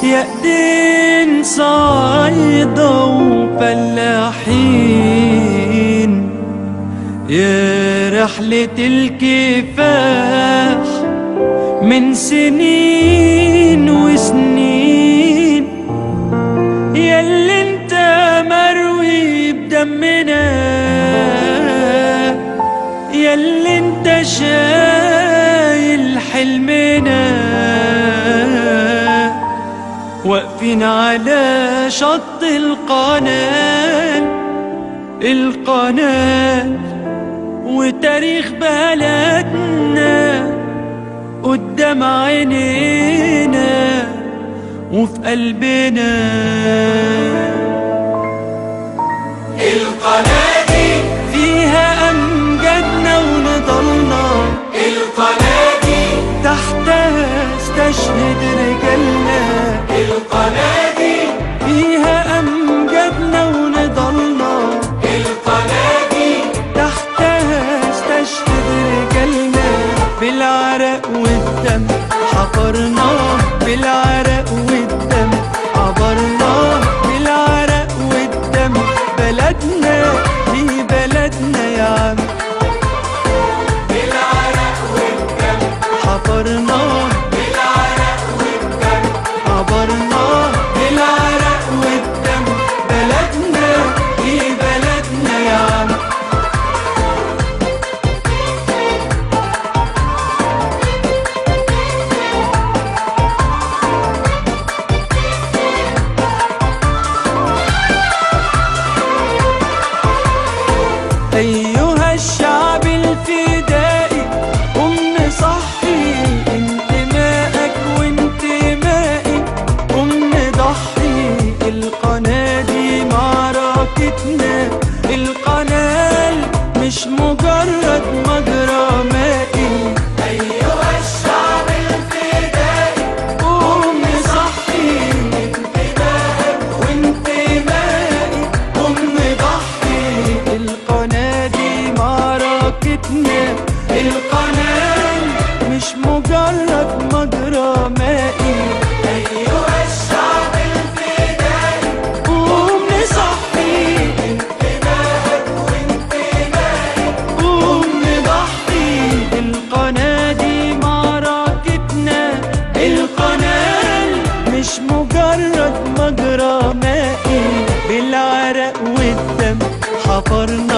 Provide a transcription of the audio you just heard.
يا ايدين صايدة وفلاحين يا رحلة الكفاح من سنين وسنين ياللي انت مروي بدمنا ياللي انت شايل حلمنا واقفين على شط القناة القناة وتاريخ بلدنا قدام عينينا وفي قلبنا القناة دي فيها أمجادنا ونضلنا القناة دي تحتها استشهد رجالنا القناة دي فيها أمجادنا ونضلنا القناة دي تحتها استشهد رجالنا بالعرق والدم حفرناه بالعرق والدم عبرناه بالعرق والدم بلدنا دي بلدنا يا عم بالعرق والدم حفرناه بالعرق والدم عبرناه بالعرق والدم بلدنا دي بلدنا يا عم أيها الشعب الفدائي قم نصحي انتمائك وانتمائي قم نضحي القناة دي معركتنا القناة مش مجرد مجرى مائي أيها الشعب الفدائي قم نصحي انتباهك وانتمائي قم نضحي القناة دي معركتنا القناة مش مجرد مجرى مائي أيها الشعب الفدائي قوم نصحي انتباهك وانتمائك قوم نضحي القناة دي معركتنا القناة مش مجرد مجرى مائي بالعرق والدم حفرنا